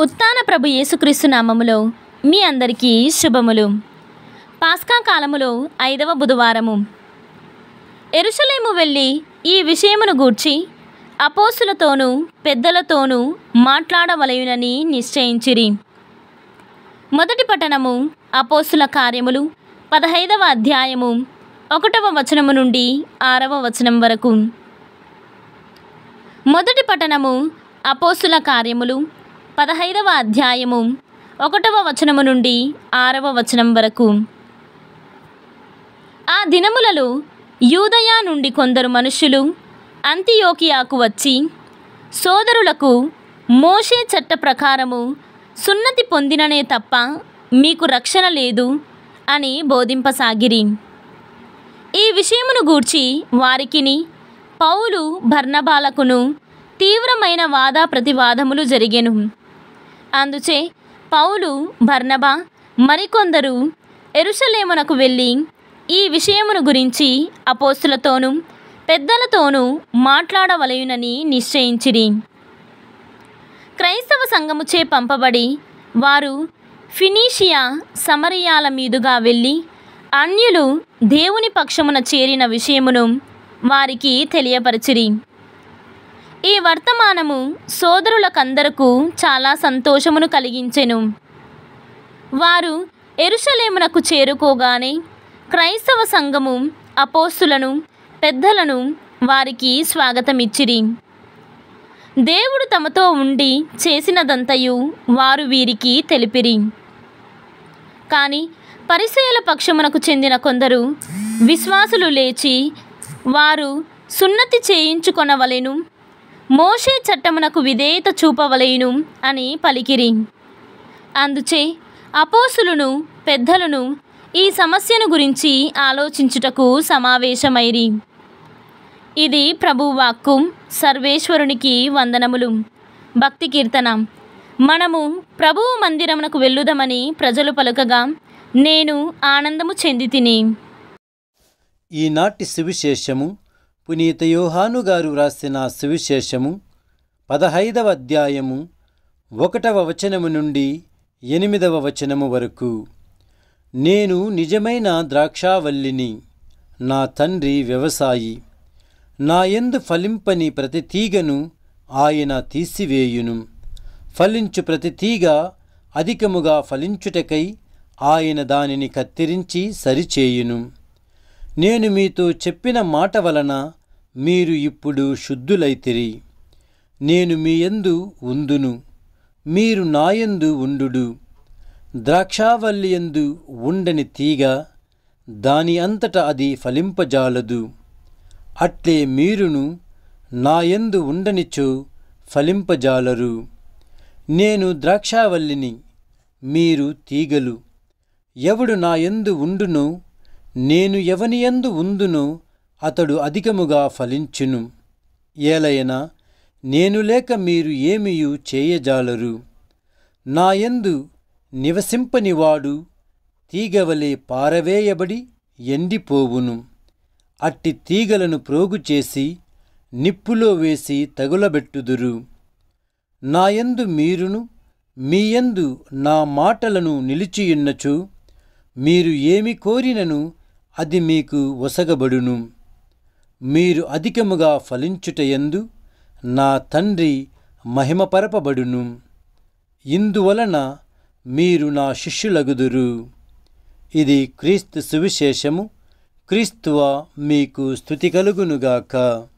ఉత్తాన ప్రభు యేసుక్రీస్తు నామములో మీ అందరికీ శుభములు పాస్కా కాలములో ఐదవ బుధవారము ఎరుసలేము వెళ్ళి ఈ విషయమును గూర్చి అపోసులతోనూ పెద్దలతోనూ మాట్లాడవలయునని నిశ్చయించిరి మొదటి పట్టణము అపోసుల కార్యములు పదహైదవ అధ్యాయము ఒకటవ వచనము నుండి ఆరవ వచనం వరకు మొదటి పట్టణము అపోసుల కార్యములు పదహైదవ అధ్యాయము ఒకటవ వచనము నుండి ఆరవ వచనం వరకు ఆ దినములలో యూదయ నుండి కొందరు మనుష్యులు అంతియోకియాకు వచ్చి సోదరులకు మోషే చట్ట ప్రకారము సున్నతి పొందిననే తప్ప మీకు రక్షణ లేదు అని బోధింపసాగిరి ఈ విషయమును గూర్చి వారికిని పౌలు భర్నబాలకును తీవ్రమైన వాద ప్రతివాదములు జరిగెను అందుచే పౌలు భర్నబా మరికొందరు ఎరుషలేమునకు వెళ్ళి ఈ విషయమును గురించి అపోస్తులతోనూ పెద్దలతోనూ మాట్లాడవలయునని నిశ్చయించిరి క్రైస్తవ సంఘముచే పంపబడి వారు ఫినీషియా సమరియాల మీదుగా వెళ్ళి అన్యులు దేవుని పక్షమున చేరిన విషయమును వారికి తెలియపరచిరి ఈ వర్తమానము సోదరులకందరకు చాలా సంతోషమును కలిగించెను వారు ఎరుషలేమునకు చేరుకోగానే క్రైస్తవ సంఘము అపోస్తులను పెద్దలను వారికి స్వాగతమిచ్చిరి దేవుడు తమతో ఉండి చేసినదంతయు వారు వీరికి తెలిపిరి కానీ పరిచయల పక్షమునకు చెందిన కొందరు విశ్వాసులు లేచి వారు సున్నతి చేయించుకొనవలెను మోషే చట్టమునకు విధేయత చూపవలేను అని పలికిరి అందుచే అపోసులను పెద్దలను ఈ సమస్యను గురించి ఆలోచించుటకు సమావేశమైరి ఇది ప్రభువాక్కు సర్వేశ్వరునికి వందనములు భక్తి కీర్తన మనము ప్రభువు మందిరమునకు వెళ్ళుదమని ప్రజలు పలుకగా నేను ఆనందము చెంది తిని ఈనాటి సువిశేషము పునీత యోహాను గారు వ్రాసిన సువిశేషము పదహైదవ అధ్యాయము ఒకటవ వచనము నుండి ఎనిమిదవ వచనము వరకు నేను నిజమైన ద్రాక్షావల్లిని నా తండ్రి వ్యవసాయి నా యందు ఫలింపని ప్రతి తీగను ఆయన తీసివేయును ఫలించు ప్రతి తీగ అధికముగా ఫలించుటకై ఆయన దానిని కత్తిరించి సరిచేయును నేను మీతో చెప్పిన మాట వలన మీరు ఇప్పుడు శుద్ధులైతిరి నేను మీ యందు ఉందును మీరు నాయందు ఉండుడు ద్రాక్షావల్లి యందు ఉండని తీగ దాని అంతట అది ఫలింపజాలదు అట్లే మీరును నాయందు ఉండనిచో ఫలింపజాలరు నేను ద్రాక్షావల్లిని మీరు తీగలు ఎవడు నాయందు ఉండునో నేను ఎవనియందు ఉందునో అతడు అధికముగా ఫలించును ఏలయన నేను లేక మీరు ఏమియు చేయజాలరు నాయందు నివసింపనివాడు తీగవలే పారవేయబడి ఎండిపోవును అట్టి తీగలను ప్రోగు చేసి నిప్పులో వేసి తగులబెట్టుదురు నాయందు మీరును మీయందు నా మాటలను నిలిచియున్నచు మీరు ఏమి కోరినను అది మీకు ఒసగబడును మీరు అధికముగా ఫలించుటయందు నా తండ్రి మహిమపరపబడును ఇందువలన మీరు నా శిష్యులగుదురు ఇది క్రీస్తు సువిశేషము క్రీస్తువ మీకు స్థుతి కలుగునుగాక